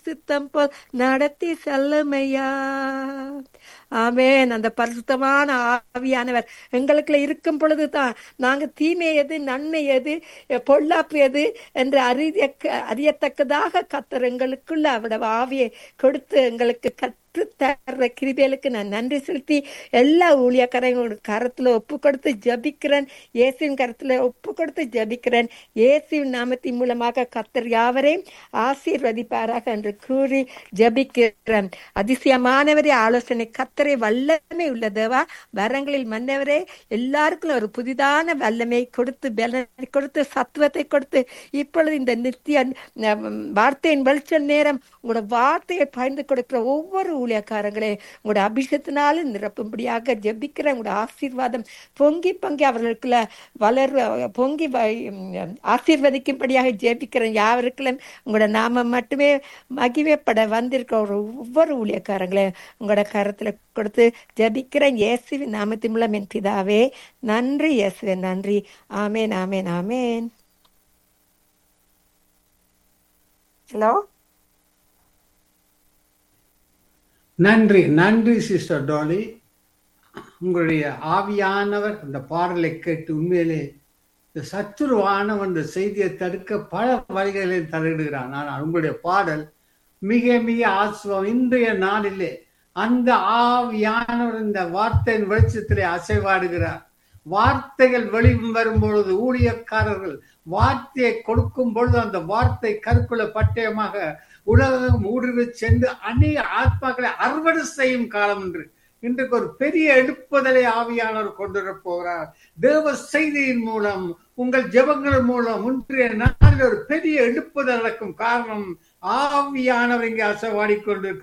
சித்தம் போல் நடத்தி செல்லுமையா ஆமென் அந்த பரிசுத்தமான ஆவியானவர் எங்களுக்குள்ள இருக்கும் பொழுதுதான் நாங்க தீமை எது நன்மை எது பொல்லாப்பு எது என்று அறிய அறியத்தக்கதாக கத்தர் எங்களுக்குள்ள அவட ஆவியை கொடுத்து எங்களுக்கு கற்று தர்ற கிருபைகளுக்கு நான் நன்றி செலுத்தி எல்லா ஊழியக்காரங்களோட கரத்துல ஒப்பு கொடுத்து ஜபிக்கிறேன் இயேசுவின் கரத்துல ஒப்பு கொடுத்து ஜபிக்கிறேன் இயேசுவின் நாமத்தின் மூலமாக கத்தர் யாவரையும் ஆசீர்வதிப்பாராக என்று கூறி ஜபிக்கிறேன் அதிசயமானவரே ஆலோசனை கத்தரை வல்லமை உள்ளதவா வரங்களில் மன்னவரே எல்லாருக்கும் ஒரு புதிதான வல்லமை கொடுத்து பலனை கொடுத்து சத்துவத்தை கொடுத்து இப்பொழுது இந்த நித்திய அஹ், வார்த்தையின் வெளிச்ச நேரம் உங்களோட வார்த்தையை பயந்து கொடுக்கிற ஒவ்வொரு ஊழியக்காரங்களே உங்களோட அபிஷேகத்தினால நிரப்பும்படியாக ஜெபிக்கிற உங்களோட ஆசீர்வாதம் பொங்கி பொங்கி அவர்களுக்குள்ள வளர் பொங்கி வ- உம், ஆசீர்வதிக்கும்படியாக ஜெபிக்கிறேன் யாவருக்குள்ள உங்களோட நாம மட்டுமே மகிமைப்பட வந்திருக்க ஒரு ஒவ்வொரு ஊழியக்காரங்களே உங்களோட கரத்துல கொடுத்து ஜெபிக்கிறேன் இயேசுவின் நாமத்தின் மூலம் என் பிதாவே நன்றி இயேசுவே நன்றி ஆமேன் ஆமேன் ஆமேன் ஹலோ நன்றி நன்றி சிஸ்டர் டோலி உங்களுடைய ஆவியானவர் அந்த பாடலை கேட்டு உண்மையிலே இந்த சத்துருவானவன் இந்த செய்தியை தடுக்க பல வழிகளில் தலையிடுகிறான் ஆனால் உங்களுடைய பாடல் மிக மிக ஆசுவம் இன்றைய நாளிலே அந்த ஆவியானவர் இந்த வார்த்தையின் வெளிச்சத்திலே அசைவாடுகிறார் வார்த்தைகள் வெளி வரும் பொழுது ஊழியக்காரர்கள் வார்த்தையை கொடுக்கும் பொழுது அந்த வார்த்தை கருக்குள்ள பட்டயமாக உலகம் ஊடுருவி சென்று அநேக ஆத்மாக்களை அறுவடை செய்யும் காலம் என்று இன்றைக்கு ஒரு பெரிய எடுப்புதலை ஆவியானவர் கொண்டு வரப் போகிறார் தேவ செய்தியின் மூலம் உங்கள் ஜெபங்கள் மூலம் இன்றைய நாளில் ஒரு பெரிய எடுப்புதல் நடக்கும் காரணம் ஆவியானவர் இங்கே அசைவாடிக் கொண்டிருக்கிறார்